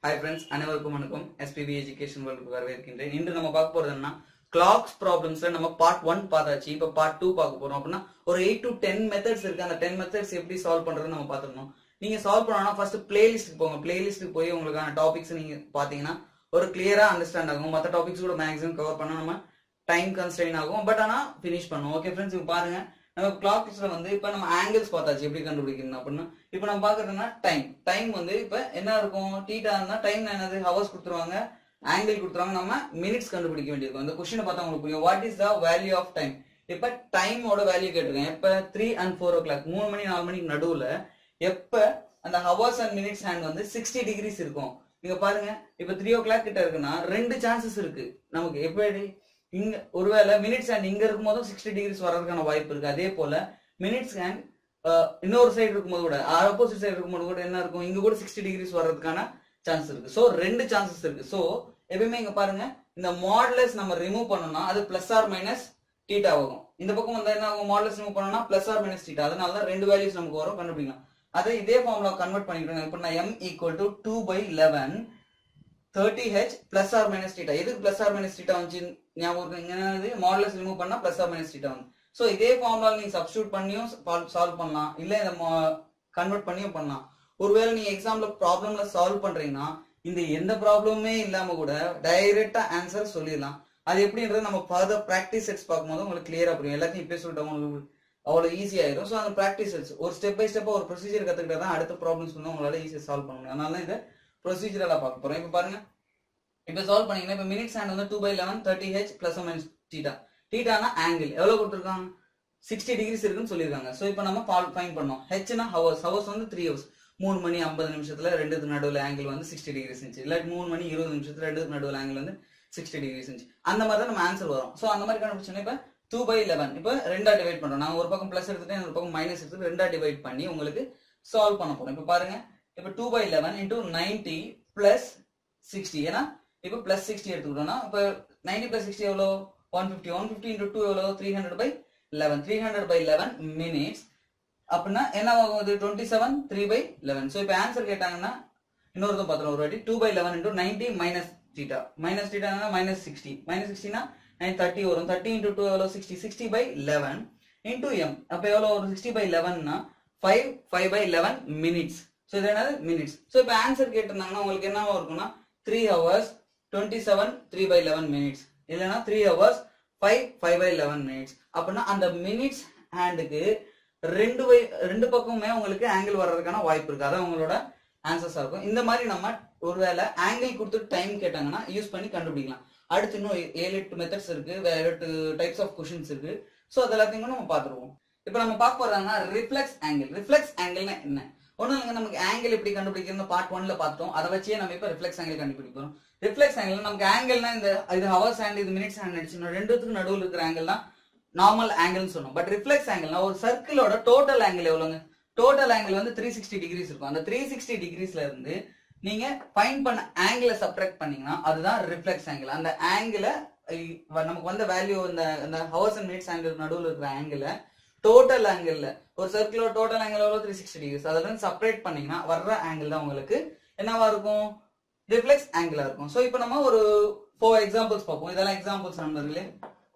Hi friends அனைவருக்கும் வணக்கம் SPB education வேர்ல்டுக்கு வரவேற்கின்றேன் இன்று நம்ம பார்க்க போறது என்ன கிளாக்ஸ் ப்ராப்ளம்ஸ்ல நம்ம பார்ட் ஒன் பார்த்தாச்சு இப்போ பார்ட் டூ பார்க்க போறோம் அப்படின்னா ஒரு எயிட் டு டென் மெத்தட்ஸ் இருக்கு அந்த டென் மெத்தட்ஸ் எப்படி சால்வ் பண்றதுன்னு நம்ம பார்த்துருந்தோம் நீங்க சால்வ் பண்ணணும்னா ஃபர்ஸ்ட் பிளேலிஸ்ட்டுக்கு போங்க பிளேலிஸ்ட்டுக்கு போய் உங்களுக்கான டாபிக்ஸ் நீங்க பாத்தீங்கன்னா ஒரு கிளியரா அண்டர்ஸ்டாண்ட் ஆகும் மற்ற டாபிக்ஸ் கூட மேக்ஸிமம் கவர் பண்ண நம்ம டைம் கன்ஸ்ட்ரெயின் ஆகும் பட் ஆனா ஃபினிஷ் பண்ணுவோம் ஓகே ஃப்ரெண்ட்ஸ் இப்போ பாருங்க நம்ம கிளாக்ஸ்ல வந்து இப்போ நம்ம ஆங்கிள்ஸ் பார்த்தாச்சு எப்படி கண்டுபிடிக்கணும் அப்படின்னா இப்போ நம்ம பாக்குறதுன்னா டைம் டைம் வந்து இப்போ என்ன இருக்கும் டீட்டா இருந்தா டைம் என்னது ஹவர்ஸ் கொடுத்துருவாங்க ஆங்கிள் கொடுத்துருவாங்க நம்ம மினிட்ஸ் கண்டுபிடிக்க வேண்டியிருக்கும் இந்த கொஸ்டினை பார்த்தா உங்களுக்கு புரியும் what is the value of time இப்ப டைமோட வேல்யூ கேட்டிருக்கேன் எப்ப three and four o'clock மூணு மணி நாலு மணிக்கு நடுவுல எப்ப அந்த ஹவர்ஸ் அண்ட் மினிட்ஸ் ஹேண்ட் வந்து சிக்ஸ்டி டிகிரிஸ் இருக்கும் நீங்க பாருங்க இப்ப த்ரீ ஓ கிளாக் கிட்ட இருக்குன்னா ரெண்டு சான்சஸ் இருக்கு நமக்கு எப்படி இங்க ஒருவேளை மினிட்ஸ் ஹேண்ட் இங்க இருக்கும் போதும் சிக்ஸ்டி டிகிரிஸ் வர்றதுக்கான வாய்ப்பு இருக்கு அதே போல மினிட்ஸ் ஹேண்ட் இன்னொரு சைடு இருக்கும்போது கூட ஆப்போசிட் சைடு இருக்கும்போது கூட என்ன இருக்கும் இங்க கூட சிக்ஸ்டி டிகிரிஸ் வர்றதுக்கான சான்ஸ் இருக்கு சோ ரெண்டு சான்சஸ் இருக்கு சோ எப்பயுமே இங்க பாருங்க இந்த மாடலஸ் நம்ம ரிமூவ் பண்ணோம்னா அது பிளஸ் ஆர் மைனஸ் டீட்டா ஆகும் இந்த பக்கம் வந்து என்ன ஆகும் மாடலஸ் ரிமூவ் பண்ணோம்னா பிளஸ் ஆர் மைனஸ் டீட்டா அதனால தான் ரெண்டு வேல்யூஸ் நமக்கு வரும் கண்டுபிடிக்கலாம் அதை இதே ஃபார்முலா கன்வெர்ட் பண்ணிக்கிறோம் இப்போ நான் M equal to two by eleven thirty H plus or minus theta எதுக்கு பிளஸ் ஆர் மைனஸ் டீட்டா வந்துச்சு ஞாபகம் இருக்கு என்னது மாடலஸ் ரிமூவ் பண்ணா பிளஸ் ஆர் மைனஸ் டீட்டா வந்து ஸோ இதே ஃபார்முலா நீங்க சப்ஸ்டியூட் பண்ணியும் சால்வ் பண்ணலாம் இல்ல இதை கன்வெர்ட் பண்ணியும் பண்ணலாம் ஒருவேளை நீங்க எக்ஸாம்ல ப்ராப்ளம்ல சால்வ் பண்றீங்கன்னா இந்த எந்த ப்ராப்ளமுமே இல்லாம கூட டைரக்டா ஆன்சர் சொல்லிடலாம் அது எப்படின்றது நம்ம ஃபர்தர் ப்ராக்டிஸ் செட்ஸ் பார்க்கும்போது உங்களுக்கு கிளியரா புரியும் எல்லாத்தையும் இப்பயே சொல்லிட்டு உங்களுக்கு அவ்வளவு ஈஸி ஆயிரும் ஸோ அந்த ப்ராக்டிஸ் செட்ஸ் ஒரு ஸ்டெப் பை ஸ்டெப்பா ஒரு ப்ரொசீஜர் கத்துக்கிட்டா தான் அடுத்த ப்ராப்ளம்ஸ் வந்து உங்களால ஈஸியாக சால்வ் பண்ண முடியும் அதனால தான் இதை ப்ரொசீஜரெல்லாம் பார்க்க போறோம் இப்போ பாருங்க இப்போ சால்வ் பண்ணீங்கன்னா இப்போ மினிட்ஸ் ஹேண்ட் வந்து two by eleven thirty H plus minus theta டீட்டானா ஆங்கிள் எவ்வளவு கொடுத்துருக்காங்க சிக்ஸ்டி டிகிரிஸ் இருக்குன்னு சொல்லியிருக்காங்க ஸோ இப்போ நம்ம ஃபைன் பண்ணோம் ஹெச்னா ஹவர்ஸ் ஹவர்ஸ் வந்து த்ரீ ஹவர்ஸ் மூணு மணி ஐம்பது நிமிஷத்துல ரெண்டுக்கு நடுவில் ஆங்கிள் வந்து சிக்ஸ்டி டிகிரிஸ் இருந்துச்சு இல்லாட்டி மூணு மணி இருபது நிமிஷத்துல ரெண்டுக்கு நடுவில் ஆங்கிள் வந்து சிக்ஸ்டி டிகிரிஸ் இருந்துச்சு அந்த மாதிரி தான் நம்ம ஆன்சர் வரும் ஸோ அந்த மாதிரி கண்டுபிடிச்சோன்னா இப்போ டூ பை லெவன் இப்போ ரெண்டா டிவைட் பண்றோம் நான் ஒரு பக்கம் பிளஸ் எடுத்துட்டு ஒரு பக்கம் மைனஸ் எடுத்துட்டு ரெண்டா டிவைட் பண்ணி உங்களுக்கு சால்வ் பண்ண போறோம் இப்போ பாருங்க இப்போ two by eleven into ninety plus sixty ஏன்னா இப்போ பிளஸ் சிக்ஸ்டி எடுத்துக்கிட்டோம்னா இப்போ நைன்டி பிளஸ் சிக்ஸ்டி எவ்வளோ one fifty one fifty into two எவ்வளோ three hundred by eleven three hundred by eleven minutes அப்படின்னா என்ன ஆகும் இது twenty seven three by eleven so இப்போ ஆன்சர் கேட்டாங்கன்னா இன்னொருத்தம் பார்த்துரும் ஒரு வாட்டி two by eleven into ninety minus theta minus theta minus sixty minus சிக்ஸ்டினா நைன் தேர்ட்டி வரும் தேர்ட்டி இன்டூ டூ எவ்வளோ sixty sixty by eleven into M அப்போ எவ்வளோ வரும் சிக்ஸ்டி பை லெவன்னா five five by eleven minutes so இது என்னது minutes so இப்போ ஆன்சர் கேட்டிருந்தாங்கன்னா உங்களுக்கு என்னவா இருக்கும்னா three hours twenty seven three by eleven minutes இல்லைன்னா three hours five five by eleven minutes அப்படின்னா அந்த மினிட்ஸ் ஹேண்டுக்கு ரெண்டு பை ரெண்டு பக்கமுமே உங்களுக்கு ஆங்கிள் வர்றதுக்கான வாய்ப்பு இருக்கு அதான் உங்களோட ஆன்சர்ஸா இருக்கும் இந்த மாதிரி நம்ம ஒருவேளை ஆங்கிள் கொடுத்துட்டு டைம் கேட்டாங்கன்னா யூஸ் பண்ணி கண்டுபிடிக்கலாம் அடுத்து இன்னும் ஏழு எட்டு மெத்தட்ஸ் இருக்கு வேற எட்டு டைப்ஸ் ஆஃப் கொஷின்ஸ் இருக்கு ஸோ அது எல்லாத்தையும் நம்ம பார்த்துருவோம் இப்போ நம்ம பார்க்க போறாங்கன்னா ரிஃப்ளெக்ஸ் ஆங்கிள் ரிஃப்ளெக்ஸ் ஆங்கிள்னா என்ன ஒன்றும் இல்லைங்க நமக்கு ஆங்கிள் எப்படி கண்டுபிடிக்கிறது பார்ட் ஒன்ல பார்த்தோம் அதை வச்சே நம்ம இப்போ ரிஃப்ளெக்ஸ் ஆங்கிள் கண்டுபிடிக்கிறோம் ரிஃப்ளெக்ஸ் ஆங்கிள் நமக்கு ஆங்கிள்னா இந்த இது ஹவர்ஸ் ஹேண்ட் இது மினிட்ஸ் ஹேண்ட் அடிச்சு ரெண்டுத்துக்கு நடுவில் இருக்கிற ஆங்கிள் தான் நார்மல் ஆங்கிள்னு சொன்னோம் பட் ரிஃப்ளெக்ஸ் ஆங்கிள்னா ஒரு சர்க்கிளோட டோட்டல் ஆங்கிள் எவ்வளோங்க டோட்டல் ஆங்கிள் வந்து த்ரீ சிக்ஸ்டி டிகிரிஸ் இருக்கும் அந்த த்ரீ சிக்ஸ்டி டிகிரிஸ்ல இருந்து நீங்க ஃபைன் பண்ண ஆங்கிளை சப்ட்ராக்ட் பண்ணீங்கன்னா அதுதான் ரிஃப்ளெக்ஸ் ஆங்கிள் அந்த ஆங்கிளை நமக்கு வந்த வேல்யூ இந்த இந்த ஹவர்ஸ் அண்ட் மினிட்ஸ் ஆங்கிள் நடுவில் இருக்கிற ஆங்கிளை டோட்டல் ஆங்கிள் ஒரு சர்க்கிளோட டோட்டல் ஆங்கிள் எவ்வளோ த்ரீ சிக்ஸ்டி டிகிரிஸ் அதுல இருந்து செப்பரேட் பண்ணீங்கன்னா வர்ற ஆங்கிள் தான் உங்களுக்கு என்னவா இருக்கும் ரிஃப்ளெக்ஸ் ஆங்கிளா இருக்கும் ஸோ இப்போ நம்ம ஒரு ஃபோர் எக்ஸாம்பிள்ஸ் பார்ப்போம் இதெல்லாம் எக்ஸாம்பிள்ஸ் நண்பர்களே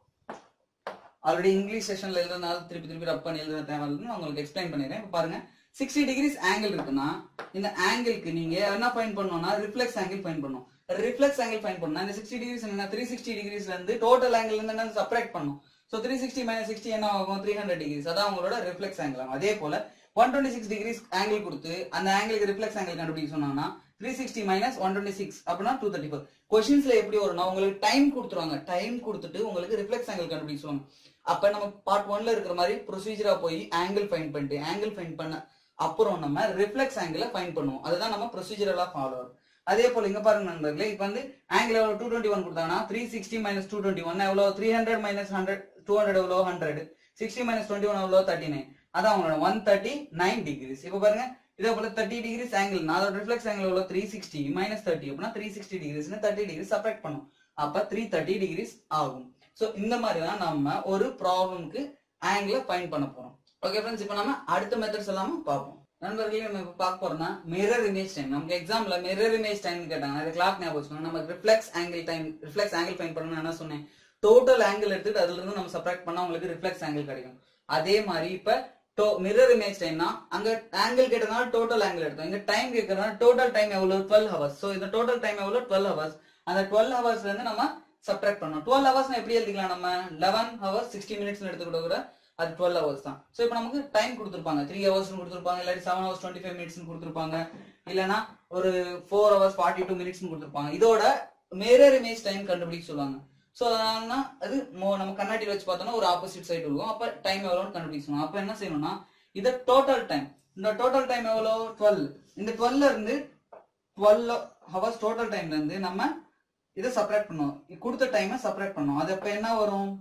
ஆல்ரெடி இங்கிலீஷ் செஷன்ல எழுதுனால திருப்பி திருப்பி ரப் பண்ணி எழுதுன தேவையில்லைன்னு நான் உங்களுக்கு எக்ஸ்பிளைன் பண்ணிடுறேன் இப்போ பாருங்க சிக்ஸ்டி டிகிரிஸ் ஆங்கிள் இருக்குன்னா இந்த ஆங்கிளுக்கு நீங்க என்ன ஃபைன் பண்ணணும்னா ரிஃப்ளெக்ஸ் ஆங்கிள் ஃபைன் பண்ணும் ரிஃப்ளெக்ஸ் ஆங்கிள் ஃபைன் பண்ணா இந்த சிக்ஸ்டி டிகிரிஸ் என்ன த்ரீ சிக்ஸ்டி டிகிரிஸ்ல இருந்து டோட்டல் ஆங்கிள் இருந்து என்ன செப்பரேட் பண்ணும் so three sixty minus sixty என்ன ஆகும் த்ரீ ஹண்ட்ரட் டிகிரிஸ் அதான் உங்களோட ரிஃப்ளெக்ஸ் ஆங்கிள் ஆகும் அதே போல one twenty six degrees angle கொடுத்து அந்த ஆங்கிளுக்கு ரிஃப்ளெக்ஸ் ஆங்கிள் கண்டுபிடிக்க சொன்னாங்கன்னா three sixty minus one twenty six அப்படின்னா டூ தேர்ட்டி ஃபோர் கொஸ்டின்ஸ்ல எப்படி வரும்னா உங்களுக்கு டைம் கொடுத்துருவாங்க டைம் கொடுத்துட்டு உங்களுக்கு ரிஃப்ளெக்ஸ் ஆங்கிள் கண்டுபிடிக்க சொல்லுவாங்க அப்ப நம்ம பார்ட் ஒன்ல இருக்கிற மாதிரி ப்ரொசீஜரா போய் ஆங்கிள் ஃபைன் பண்ணிட்டு ஆங்கிள் ஃபைன் பண்ண அப்புறம் நம்ம ரிஃப்ளெக்ஸ் ஆங்கிள ஃபைன் பண்ணுவோம் அதுதான் நம்ம ப்ரொசீஜரலா ஃபாலோ அதே போல இங்க பாருங்க நண்பர்களே இப்போ வந்து ஆங்கிள் எவ்வளவு டூ டுவெண்ட்டி ஒன் கொடுத்தாங்கன்னா three sixty minus two twenty one எவ்வளோ three hundred minus hundred two hundred எவ்வளோ hundred sixty minus twenty one எவ்வளோ தேர்ட்டி நைன் அதான் உங்களோட ஒன் தேர்ட்டி நைன் டிகிரிஸ் இப்போ பாருங்க இதே போல தேர்ட்டி டிகிரிஸ் ஆங்கிள் நான் அதோட ரிஃப்ளெக்ஸ் ஆங்கிள் எவ்வளோ த்ரீ சிக்ஸ்டி மைனஸ் தேர்ட்டி அப்படின்னா த்ரீ சிக்ஸ்டி டிகிரிஸ்னு தேர்ட்டி டிகிரி செப்பரேட் பண்ணும் அப்ப த்ரீ தேர்ட்டி டிகிரிஸ் ஆகும் ஸோ இந்த மாதிரி தான் நம்ம ஒரு ப்ராப்ளம்க்கு ஆங்கிளை ஃபைன் பண்ண போறோம் ஓகே ஃப்ரெண்ட்ஸ் இப்போ நம்ம அடுத்த மெத்தட்ஸ் எல்லாமே பார்ப்போம் நண்பர்களே நம்ம இப்ப பார்க்க போறோம்னா மிரர் இமேஜ் டைம் நமக்கு எக்ஸாம்ல மிரர் இமேஜ் டைம் கேட்டாங்க அது கிளாக் ஞாபகம் வச்சுக்கணும் நம்ம reflex angle time reflex angle find பண்ணணும் என்ன சொன்னேன் டோட்டல் ஆங்கிள் எடுத்துட்டு அதுல இருந்து நம்ம சப்ராக்ட் பண்ணா உங்களுக்கு ரிஃப்ளெக்ஸ் ஆங்கிள் கிடைக்கும் அதே மாதிரி இப்ப மிரர் இமேஜ் டைம்னா அங்க ஆங்கிள் கேட்டதுனால டோட்டல் ஆங்கிள் எடுத்தோம் இங்க டைம் கேட்கறதுனால டோட்டல் டைம் எவ்வளவு டுவெல் ஹவர்ஸ் சோ இந்த டோட்டல் டைம் எவ்வளவு டுவெல் ஹவர்ஸ் அந்த டுவெல் ஹவர்ஸ்ல இருந்து நம்ம சப்ராக்ட் பண்ணோம் டுவெல் ஹவர்ஸ் எப்படி எழுதிக்கலாம் நம்ம லெவன் ஹவர்ஸ் சிக்ஸ்டி மினிட்ஸ் எடுத்துக்கிட்ட கூட அது டுவெல் ஹவர்ஸ் தான் ஸோ இப்போ நமக்கு டைம் கொடுத்துருப்பாங்க த்ரீ ஹவர்ஸ் கொடுத்துருப்பாங்க இல்லாட்டி seven hours twenty five minutes கொடுத்துருப்பாங்க இல்லைன்னா ஒரு four hours forty two minutes கொடுத்துருப்பாங்க இதோட மிரர் இமேஜ் டைம் கண்டுபிடிக்க சொல்லுவாங்க ஸோ அதனால அது மோ- நம்ம கண்ணாடியில் வச்சு பார்த்தோம்னா ஒரு ஆப்போசிட் சைடு இருக்கும் அப்போ டைம் எவ்வளோன்னு கண்டுபிடிக்க சொல்லுவாங்க அப்போ என்ன செய்யணும்னா இதை டோட்டல் டைம் இந்த டோட்டல் டைம் எவ்வளோ டுவெல் இந்த டுவெல்ல இருந்து டுவெல் ஹவர்ஸ் டோட்டல் டைம்ல இருந்து நம்ம இதை செப்பரேட் பண்ணுவோம் கொடுத்த டைமை செப்பரேட் பண்ணுவோம் அது அப்ப என்ன வரும்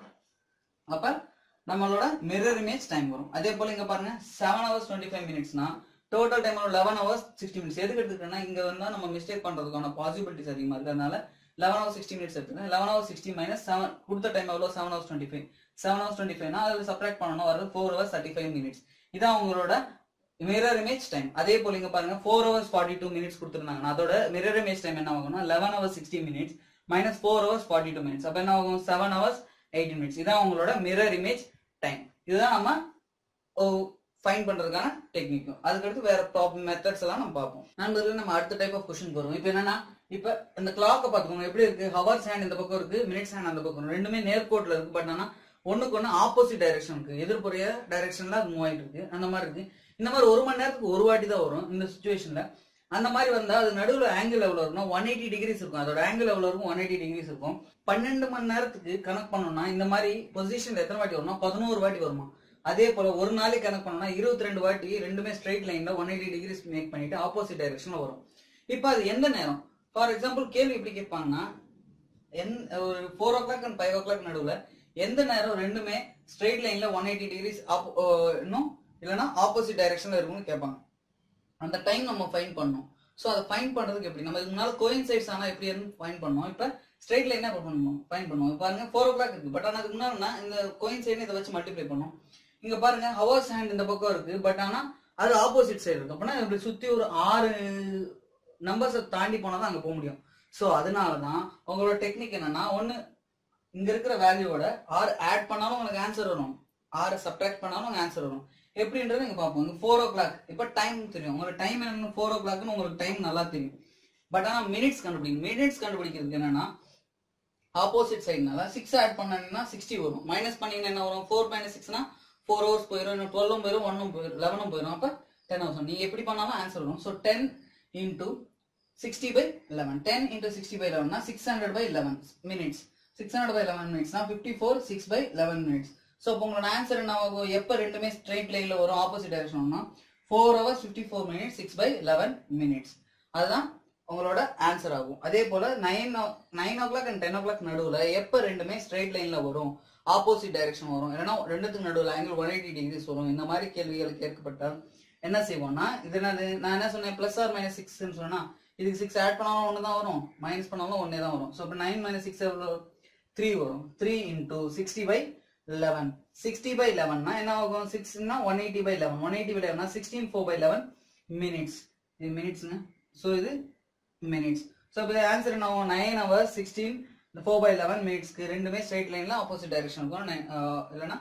அப்ப நம்மளோட மிரர் இமேஜ் டைம் வரும் அதே போல இங்க பாருங்க செவன் ஹவர்ஸ் டுவெண்ட்டி ஃபைவ் மினிட்ஸ்னா total time eleven hours sixty minutes எதுக்கு எடுத்துக்கிட்டோம்னா இங்க வந்தா நம்ம மிஸ்டேக் பண்றதுக்கான பாசிபிலிட்டிஸ் அதிகமா இருக்கு அதனால லெவன் ஹவர்ஸ் சிக்ஸ்டி மினிட்ஸ் எடுத்துக்கேன் eleven hours sixty minus seven கொடுத்த டைம் எவ்வளோ seven hours twenty five seven hours twenty ஃபைவ்னா அதில் சப்ராக்ட் பண்ணணும் வர்றது four hours thirty five minutes இதான் உங்களோட மிரர் இமேஜ் டைம் அதே போல இங்க பாருங்க four hours forty two minutes கொடுத்துருந்தாங்க அதோட மிரர் இமேஜ் டைம் என்ன ஆகும்னா eleven hours sixty minutes minus four hours forty two minutes அப்ப என்ன ஆகும் செவன் ஹவர்ஸ் எயிட்டி மினிட்ஸ் இதான் உங்களோட மிரர் இமேஜ் டைம் இதுதான் நம்ம ஃபைன் பண்றதுக்கான டெக்னிக்கும் அதுக்கடுத்து வேற ப்ராப்ளம் மெத்தட்ஸ் எல்லாம் நம்ம பார்ப்போம் நண்பர்களே நம்ம அடுத்த டைப் ஆஃப் கொஸ்டின் போறோம் இப்போ என்னன்னா இப்ப இந்த கிளாக்கை பார்த்துக்கோங்க எப்படி இருக்கு ஹவர்ஸ் ஹேண்ட் இந்த பக்கம் இருக்கு மினிட்ஸ் ஹேண்ட் அந்த பக்கம் இருக்கு. ரெண்டுமே நேர்கோட்டில் இருக்கு பட் ஆனா ஒண்ணுக்கு ஒண்ணு ஆப்போசிட் டைரக்ஷன் இருக்கு எதிர்ப்புறைய டைரக்ஷன்ல அது மூவ் ஆயிட்டு இருக்கு அந்த மாதிரி இருக்கு இந்த மாதிரி ஒரு மணி நேரத்துக்கு ஒரு வாட்டி தான் வரும் இந்த சுச்சுவேஷன்ல அந்த மாதிரி வந்தா அது நடுவுல ஆங்கிள் எவ்வளவு இருக்கும்னா ஒன் எயிட்டி டிகிரிஸ் இருக்கும் அதோட ஆங்கிள் எவ்வளவு இருக்கும் ஒன் எயிட்டி டிகிரிஸ் இருக்கும் பன்னெண்டு மணி நேரத்துக்கு கனெக்ட் பண்ணோம்னா இந்த மாதிரி பொசிஷன் எத்தனை வாட்டி வரும்னா பதினோரு வாட்டி வருமா அதே போல ஒரு நாளைக்கு கனெக்ட் பண்ணோம்னா இருபத்தி ரெண்டு வாட்டி ரெண்டுமே ஸ்ட்ரைட் லைன்ல ஒன் எயிட்டி டிகிரிஸ் மேக் பண்ணிட்டு ஆப்போசிட் டைரக்ஷன்ல வரும் இப்போ அது எந்த நேரம் ஃபார் எக்ஸாம்பிள் கேள்வி எப்படி கேட்பாங்கன்னா என் ஒரு four o'clock and five o'clock நடுவில் எந்த நேரம் ரெண்டுமே ஸ்ட்ரெயிட் லைன்ல ஒன் எயிட்டி டிகிரிஸ் இன்னும் இல்லைன்னா ஆப்போசிட் டைரக்ஷன்ல இருக்கும்னு கேட்பாங்க அந்த டைம் நம்ம ஃபைன் பண்ணோம் ஸோ அதை ஃபைன் பண்றதுக்கு எப்படி நம்ம இதுக்கு முன்னால கோயின்சைட்ஸ் ஆனால் எப்படி ஃபைன் பண்ணோம் இப்போ ஸ்ட்ரெயிட் லைனா பண்ணணும் ஃபைன் பண்ணுவோம் இப்ப பாருங்க ஃபோர் ஓ கிளாக் இருக்கு பட் ஆனால் அதுக்கு முன்னாடினா இந்த கோயின்சைடு இதை வச்சு மல்டிப்ளை பண்ணோம் இங்க பாருங்க ஹவர்ஸ் ஹேண்ட் இந்த பக்கம் இருக்கு பட் ஆனா அது ஆப்போசிட் சைடு இருக்கு அப்படின்னா இப்படி சுத்தி ஒரு ஆறு நம்பர்ஸை தாண்டி போனா தான் அங்க போக முடியும் ஸோ அதனால தான் உங்களோட டெக்னிக் என்னன்னா ஒன்னு இங்க இருக்கிற வேல்யூவோட ஆறு ஆட் பண்ணாலும் உங்களுக்கு ஆன்சர் வரும் ஆறு சப்ட்ராக்ட் பண்ணாலும் உங்களுக்கு ஆன்சர் வரும் எப்படின்றது நீங்க பார்ப்போம் இங்க ஃபோர் ஓ கிளாக் இப்போ டைம் தெரியும் உங்களுக்கு டைம் என்னன்னு ஃபோர் ஓ கிளாக்னு உங்களுக்கு டைம் நல்லா தெரியும் பட் ஆனா மினிட்ஸ் கண்டுபிடிக்கும் மினிட்ஸ் கண்டுபிடிக்கிறதுக்கு என்னன்னா ஆப்போசிட் சைடுனால சிக்ஸ் ஆட் பண்ணீங்கன்னா சிக்ஸ்டி வரும் மைனஸ் பண்ணீங்கன்னா என்ன வரும் ஃபோர் மைனஸ் சிக்ஸ்னா ஃபோர் ஹவர்ஸ் போயிடும் இன்னும் டுவெல்லும் போயிடும் ஒன்னும் போயிடும் லெவனும் போயிடும் அப்போ டென் ஹவர்ஸ் நீங்க எப்படி பண்ணாலும் ஆன்சர் வரும் so ten into sixty by eleven ten into sixty by லெவன்னா six hundred by eleven minutes six hundred by eleven மினிட்ஸ்னா fifty four six by eleven minutes so இப்போ உங்களோட ஆன்சர் என்ன ஆகும் எப்போ ரெண்டுமே ஸ்ட்ரெயிட் லைன்ல வரும் ஆப்போசிட் டைரக்ஷன்னா four hours fifty four minutes six by eleven minutes அதுதான் உங்களோட ஆன்சர் ஆகும் அதே போல nine nine o'clock and ten o'clock நடுவில் எப்போ ரெண்டுமே ஸ்ட்ரெயிட் லைன்ல வரும் ஆப்போசிட் டைரக்ஷன் வரும் இல்லைன்னா ரெண்டுத்துக்கு நடுவில் ஆங்கிள் ஒன் எயிட்டி டிகிரிஸ் வரும் இந்த மாதிரி கேள்விகள் கேட்கப்பட்டால் என்ன செய்வோம்னா இது என்னது நான் என்ன சொன்னேன் பிளஸ் ஆர் மைனஸ் சிக்ஸ்ன்னு சொன்னா இதுக்கு சிக்ஸ் ஆட் பண்ணாலும் ஒன்று தான் வரும் மைனஸ் பண்ணாலும் ஒன்னே தான் வரும் ஸோ இப்போ நைன் மைனஸ் சிக்ஸ் எவ்வளோ த்ரீ வரும் three into sixty by eleven sixty by லெவன்னா என்ன ஆகும் சிக்ஸ்னா one eighty by eleven one eighty by லெவனா sixteen four by eleven minutes இது மினிட்ஸ்ங்க ஸோ இது மினிட்ஸ் ஸோ இப்போ ஆன்சர் என்ன ஆகும் nine hours sixteen four by eleven மினிட்ஸ்க்கு ரெண்டுமே ஸ்ட்ரைட் லைன்ல ஆப்போசிட் டைரக்ஷன் இருக்கும் nine, ஆஹ் இல்லைன்னா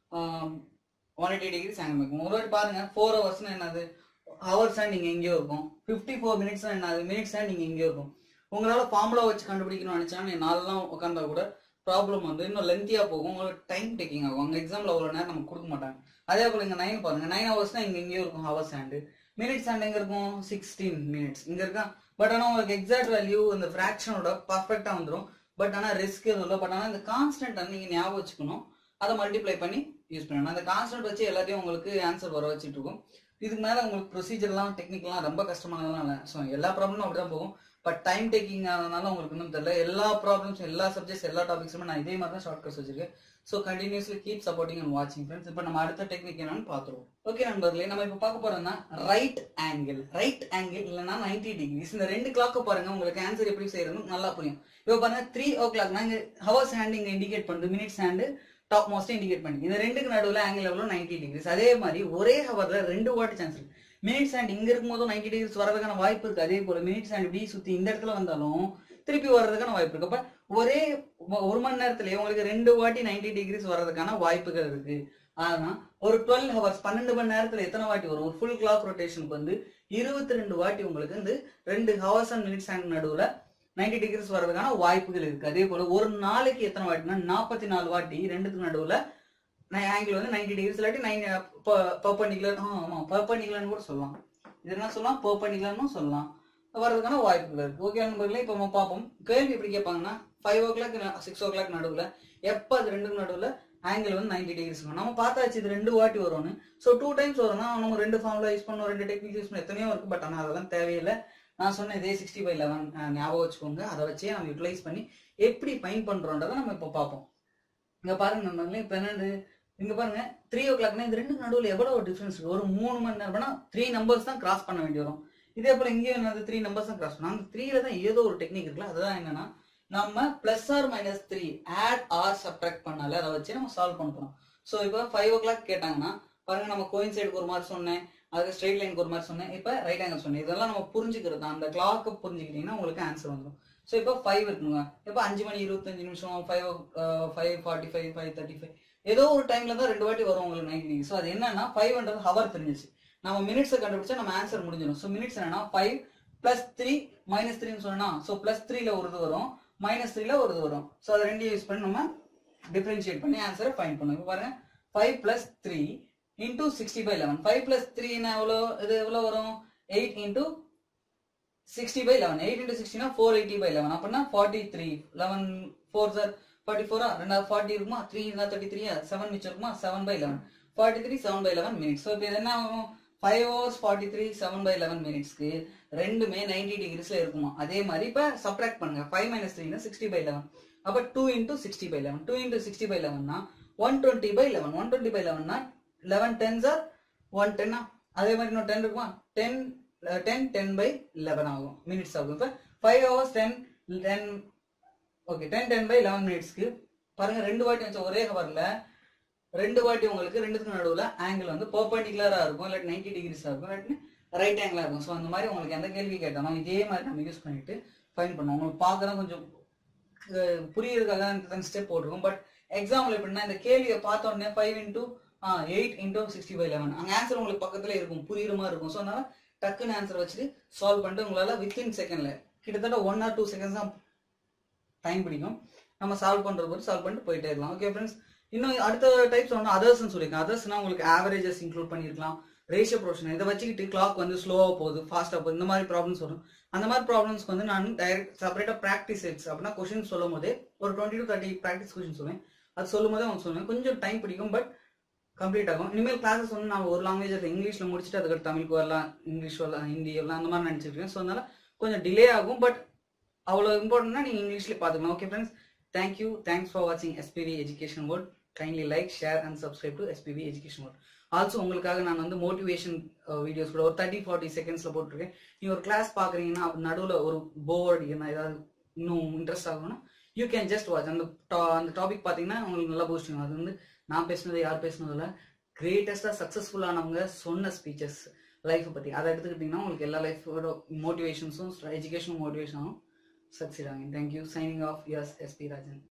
ஒன் எயிட்டி டிகிரி ஆங்கிள் இருக்கும் ஒரு வாட்டி பாருங்க ஃபோர் ஹவர்ஸ்னு என்னது ஹவர்ஸ் நீங்க எங்கேயோ இருக்கும் ஃபிஃப்டி ஃபோர் மினிட்ஸ் என்னது மினிட்ஸ் நீங்க எங்கேயோ இருக்கும் உங்களால ஃபார்முலா வச்சு கண்டுபிடிக்கணும்னு நினைச்சா நீங்க நாளெல்லாம் உட்காந்தா கூட ப்ராப்ளம் வந்து இன்னும் லென்த்தியா போகும் உங்களுக்கு டைம் டேக்கிங் ஆகும் அங்க எக்ஸாம்ல அவ்வளவு நேரம் நமக்கு கொடுக்க மாட்டாங்க அதே போல இங்க நைன் பாருங்க நைன் ஹவர்ஸ்னா இங்க எங்கேயோ இருக்கும் ஹவர்ஸ் ஹேண்டு மினிட்ஸ் ஹேண்ட் எங்க இருக்கும் சிக்ஸ்டீன் மினிட்ஸ் இங்க இருக்கா பட் ஆனா உங்களுக்கு எக்ஸாக்ட் வேல்யூ இந்த ஃபிராக்ஷனோட பர்ஃபெக்டா வந்துடும் பட் ஆனா ரிஸ்க் எதுவும் இல்லை பட் ஆனா இந்த கான்ஸ்டன்ட் நீங்க ஞாபகம் வச்சுக்கணும் அதை மல்டிப்ளை பண்ணி யூஸ் பண்ணணும் அந்த கான்ஸ்டன்ட் வச்சு எல்லாத்தையும் உங்களுக்கு ஆன்சர் வர வச்சுட்டு இருக்கும் இதுக்கு மேல உங்களுக்கு ப்ரொசீஜர்லாம் டெக்னிக்லாம் ரொம்ப கஷ்டமானதெல்லாம் இல்லை ஸோ எல்லா ப்ராப்ளமும் அப்படிதான் போகும் பட் டைம் டேக்கிங் ஆனதுனால உங்களுக்கு இன்னும் தெரியல எல்லா ப்ராப்ளம்ஸ் எல்லா சப்ஜெக்ட்ஸ் எல்லா டாபிக்ஸுமே நான் இதே மாதிரி தான் ஷார்ட் கட்ஸ் வச்சிருக்கேன் so continuously keep supporting and வாட்சிங் ஃப்ரெண்ட்ஸ் இப்போ நம்ம அடுத்த டெக்னிக் என்னன்னு பார்த்துருவோம் ஓகே நண்பர்களே நம்ம இப்போ பார்க்க போறோம்னா ரைட் ஆங்கிள் ரைட் ஆங்கிள் இல்லைன்னா 90 டிகிரிஸ் இந்த ரெண்டு கிளாக்க பாருங்க உங்களுக்கு ஆன்சர் எப்படி செய்யறதுன்னு நல்லா புரியும் இப்போ பாருங்க த்ரீ ஓ கிளாக் நாங்க ஹவர்ஸ் ஹேண்ட் இங்க இண்டிகேட் பண்ணுது minutes hand top most indicate பண்ணி இந்த ரெண்டுக்கு நடுவில் ஆங்கிள் எவ்வளோ 90 டிகிரிஸ் அதே மாதிரி ஒரே ஹவர்ல ரெண்டு வாட்டி சான்ஸ் இருக்கு மினிட்ஸ் அண்ட் இங்க இருக்கும்போதும் நைன்டி டிகிரிஸ் வரதுக்கான வாய்ப்பு இருக்கு அதே போல மினிட்ஸ் அண்ட் இப்படி சுத்தி இந்த இடத்துல வந்தாலும் திருப்பி வர்றதுக்கான வாய்ப்பு இருக்கு அப்ப ஒரே ஒ- ஒரு மணி நேரத்திலேயே உங்களுக்கு ரெண்டு வாட்டி நைன்டி டிகிரிஸ் வர்றதுக்கான வாய்ப்புகள் இருக்கு ஆனா ஒரு டுவெல் ஹவர்ஸ் பன்னெண்டு மணி நேரத்துல எத்தனை வாட்டி வரும் ஒரு ஃபுல் கிளாக் ரொட்டேஷனுக்கு வந்து இருபத்தி ரெண்டு வாட்டி உங்களுக்கு வந்து ரெண்டு ஹவர்ஸ் அண்ட் மினிட்ஸ் அண்ட் நடுவுல நைன்டி டிகிரிஸ் வர்றதுக்கான வாய்ப்புகள் இருக்கு அதே போல ஒரு நாளைக்கு எத்தனை வாட்டினா நாற்பத்தி நாலு வாட்டி ரெண்டுத்துக்கு நடுவுல ஆங்கிள் வந்து நைன்டி டிகிரிஸ் இல்லாட்டி நைன் பர்பண்டிகுலர் ஆமா பர்பண்டிகுலர்னு கூட சொல்லலாம் இது என்ன சொல்லலாம் பர்பண்டிகுலர்னு சொல்லலாம் வர்றதுக்கான வாய்ப்புகள் இருக்கு ஓகே நண்பர்களே இப்போ நம்ம பார்ப்போம் கேள்வி எப்படி கேட்பாங்கன்னா five o'clock six o'clock நடுவில் எப்போ அது ரெண்டுக்கு நடுவில் ஆங்கிள் வந்து நைன்டி டிகிரிஸ் இருக்கும் நம்ம பார்த்தாச்சு இது ரெண்டு வாட்டி வரும்னு ஸோ டூ டைம்ஸ் வரும்னா நம்ம ரெண்டு ஃபார்முலா யூஸ் பண்ணோம் ரெண்டு டெக்னிக் யூஸ் பண்ண எத்தனையோ இருக்கு பட் ஆனால் அதெல்லாம் தேவையில்லை நான் சொன்ன இதே சிக்ஸ்டி பை லெவன் ஞாபகம் வச்சுக்கோங்க அதை வச்சே நம்ம யூட்டிலைஸ் பண்ணி எப்படி ஃபைன் பண்றோன்றதை நம்ம இப்போ பார்ப்போம் இங்க பாருங்க நண்பர்களே இப்போ என்னது இங்க பாருங்க த்ரீ ஓ கிளாக்னா இந்த ரெண்டு நடுவில் எவ்வளவு டிஃபரன்ஸ் இருக்கு ஒரு மூணு மணி நேரம்னா த்ரீ நம்பர்ஸ் தான் கிராஸ் பண்ண வேண்டி வரும் இதே போல இங்கேயும் என்னது த்ரீ நம்பர்ஸ் தான் கிராஸ் பண்ணணும் அந்த த்ரீல தான் ஏதோ ஒரு டெக்னிக் இருக்குல்ல அதுதான் என்னன்னா நம்ம plus or minus three add or subtract பண்ணால அதை வச்சு நம்ம சால்வ் பண்ண போறோம் ஸோ இப்போ ஃபைவ் ஓ கிளாக் கேட்டாங்கன்னா பாருங்க நம்ம கோயின் சைடுக்கு ஒரு மாதிரி சொன்னேன் அதுக்கு ஸ்ட்ரெயிட் லைனுக்கு ஒரு மாதிரி சொன்னேன் இப்போ ரைட் ஆங்கிள் சொன்னேன் இதெல்லாம் நம்ம புரிஞ்சுக்கிறது தான் அந்த கிளாக்கை புரிஞ்சுக்கிட்டீங்கன்னா உங்களுக்கு ஆன்சர் வந்துடும் ஸோ இப்போ ஃபைவ் இருக்குங்க இப்போ அஞ்சு மணி இருபத்தஞ்சு நிமிஷம் five five forty five five thirty five ஏதோ ஒரு டைம்ல தான் ரெண்டு வாட்டி வரும் உங்களுக்கு நைன்டி டிகிரி ஸோ அது என்னன்னா ஃபைவ்ன்றது ஹவர் தெரிஞ்சிச்சு நம்ம மினிட்ஸை கண்டுபிடிச்சா நம்ம ஆன்சர் முடிஞ்சிடும் ஸோ மினிட்ஸ் என்னன்னா ஃபைவ் பிளஸ் த்ரீ மைனஸ் த்ரீன்னு சொன்னா ஸோ பிளஸ் த்ரீல ஒரு இது வரும் மைனஸ் த்ரீல ஒரு இது வரும் ஸோ அதை ரெண்டையும் யூஸ் பண்ணி நம்ம டிஃபரன்ஷியேட் பண்ணி ஆன்சரை ஃபைன் பண்ணுவோம் இப்போ பாருங்க five plus three into sixty by eleven five plus த்ரீனா எவ்வளோ இது எவ்வளோ வரும் eight into sixty by eleven eight into சிக்ஸ்டினா ஃபோர் எயிட்டி பை லெவன் அப்படின்னா forty three eleven four sir forty ஃபோரா ரெண்டாவது ஃபார்ட்டி இருக்குமா த்ரீ இருந்தா தேர்ட்டி த்ரீயா செவன் மிச்சம் இருக்குமா seven by eleven forty three seven by eleven minutes so இப்போ இது என்ன ஆகும் five hours forty three seven by eleven மினிட்ஸ்க்கு ரெண்டுமே நைன்டி டிகிரிஸ்ல இருக்குமா அதே மாதிரி இப்போ சப்ராக்ட் பண்ணுங்க ஃபைவ் மைனஸ் த்ரீனா சிக்ஸ்டி பை லெவன் அப்போ two into sixty by eleven two into sixty by லெவன்னா one twenty by eleven one twenty by லெவன்னா லெவன் டென்ஸ் ஆர் ஒன் டென்னா அதே மாதிரி இன்னும் டென் இருக்குமா ten ten ten by eleven ஆகும் மினிட்ஸ் ஆகும் இப்போ five hours ten ten okay ten ten by eleven மினிட்ஸ்க்கு பாருங்க ரெண்டு வாட்டி வச்ச ஒரே ஹவர்ல ரெண்டு வாட்டி உங்களுக்கு ரெண்டுத்துக்கு நடுவில் ஆங்கிள் வந்து பர்பண்டிகுலரா இருக்கும் இல்லாட்டி நைன்டி டிகிரிஸா இருக்கும் இல்லாட்டி ரைட் ஆங்கிளா இருக்கும் ஸோ அந்த மாதிரி உங்களுக்கு எந்த கேள்வி கேட்டாலும் இதே மாதிரி நம்ம யூஸ் பண்ணிட்டு ஃபைன் பண்ணுவோம் உங்களுக்கு பார்க்க கொஞ்சம் அஹ், புரியறதுக்காக தான் ஸ்டெப் போட்டிருக்கோம் பட் எக்ஸாம்பிள் எப்படின்னா இந்த கேள்வியை பார்த்த உடனே five into eight into sixty five eleven அங்கே ஆன்சர் உங்களுக்கு பக்கத்துல இருக்கும் புரியுற மாதிரி இருக்கும் ஸோ அதனால டக்குன்னு ஆன்சர் வச்சுட்டு சால்வ் பண்ணிட்டு உங்களால வித்தின் செகண்ட்ல கிட்டத்தட்ட ஒன் ஆர் டூ செகண்ட்ஸ் தான் டைம் பிடிக்கும் நம்ம சால்வ் பண்றது போது சால்வ் பண்ணிட்டு போயிட்டே இருக்கலாம் ஓகே ஃப்ரெண்ட்ஸ் இன்னும் அடுத்த டைப்ஸ் ஒன்று அதர்ஸ்னு சொல்லியிருக்கேன் அதர்ஸ்னா உங்களுக்கு ஆவரேஜஸ் இன்க்ளூட் பண்ணியிருக்கலாம் ரேஷியோ ப்ரொஷன் இதை வச்சுக்கிட்டு கிளாக் வந்து ஸ்லோவாக போகுது ஃபாஸ்ட்டாக போகுது இந்த மாதிரி ப்ராப்ளம்ஸ் வரும் அந்த மாதிரி ப்ராப்ளம்ஸ்க்கு வந்து நான் டைரக்ட் செப்பரேட்டாக ப்ராக்டிஸ் செட்ஸ் அப்படின்னா கொஷின் சொல்லும் போதே ஒரு twenty to thirty practice question சொல்லுவேன் அது சொல்லும் போதே அவங்க சொல்லுவேன் கொஞ்சம் டைம் பிடிக்கும் பட் கம்ப்ளீட் ஆகும் இனிமேல் கிளாஸஸ் வந்து நான் ஒரு லாங்குவேஜ் இங்கிலீஷ்ல முடிச்சுட்டு அதுக்கு தமிழுக்கு வரலாம் இங்கிலீஷ் வரலாம் ஹிந்தி வரலாம் அந்த மாதிரி நினைச்சிட்டு இருக்கேன் ஸோ அதனால கொஞ்சம் டிலே ஆகும் பட் அவ்வளோ இம்பார்ட்டன்ட்னா நீங்கள் இங்கிலீஷ்லேயே பார்த்துக்கலாம் okay friends thank you thanks for வாட்சிங் SPV education world kindly like share and subscribe to SPV education world also உங்களுக்காக நான் வந்து மோட்டிவேஷன் வீடியோஸ் கூட ஒரு தேர்ட்டி ஃபார்ட்டி செகண்ட்ஸில் போட்டிருக்கேன் நீங்கள் ஒரு கிளாஸ் பார்க்குறீங்கன்னா நடுவில் ஒரு போர்டு என்ன ஏதாவது இன்னும் இன்ட்ரெஸ்ட் ஆகும்னா யூ கேன் ஜஸ்ட் வாட்ச் அந்த to- அந்த டாபிக் பார்த்தீங்கன்னா உங்களுக்கு நல்லா பூஸ்ட் அது வந்து நான் பேசுனது யார் பேசுனதில்ல கிரேட்டஸ்டாக சக்ஸஸ்ஃபுல்லானவங்க சொன்ன ஸ்பீச்சஸ் லைஃப்பை பற்றி அதை எடுத்துக்கிட்டிங்கன்னா உங்களுக்கு எல்லா லைஃபோட மோட்டிவேஷன்ஸும் எஜுகேஷன் மோட்டிவேஷனும் சக்சீட் ஆகும் thank you signing off S SP Rajan